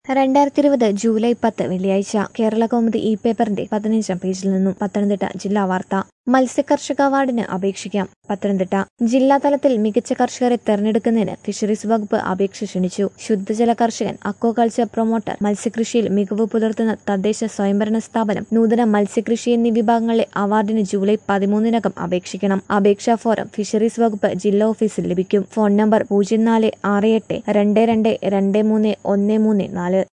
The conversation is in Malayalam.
രണ്ടായിരത്തി ഇരുപത് ജൂലൈ പത്ത് വെള്ളിയാഴ്ച കേരള കൗമുദി ഇ പേപ്പറിന്റെ പതിനഞ്ചാം പേജിൽ നിന്നും പത്തനംതിട്ട ജില്ലാ വാർത്ത മത്സ്യകർഷക അവാർഡിന് അപേക്ഷിക്കാം പത്തനംതിട്ട ജില്ലാതലത്തിൽ മികച്ച കർഷകരെ തെരഞ്ഞെടുക്കുന്നതിന് ഫിഷറീസ് വകുപ്പ് അപേക്ഷ ക്ഷണിച്ചു ശുദ്ധജല കർഷകൻ അക്വാകൾച്ചർ പ്രൊമോട്ടർ മത്സ്യകൃഷിയിൽ മികവ് പുലർത്തുന്ന തദ്ദേശ സ്വയംഭരണ സ്ഥാപനം നൂതന മത്സ്യകൃഷി എന്നീ വിഭാഗങ്ങളിലെ അവാർഡിന് ജൂലൈ പതിമൂന്നിനകം അപേക്ഷിക്കണം അപേക്ഷാ ഫോറം ഫിഷറീസ് വകുപ്പ് ജില്ലാ ഓഫീസിൽ ലഭിക്കും ഫോൺ നമ്പർ പൂജ്യം നാല് ആറ് എട്ട് രണ്ട് രണ്ട് രണ്ട് മൂന്ന് ഒന്ന് മൂന്ന് നാല്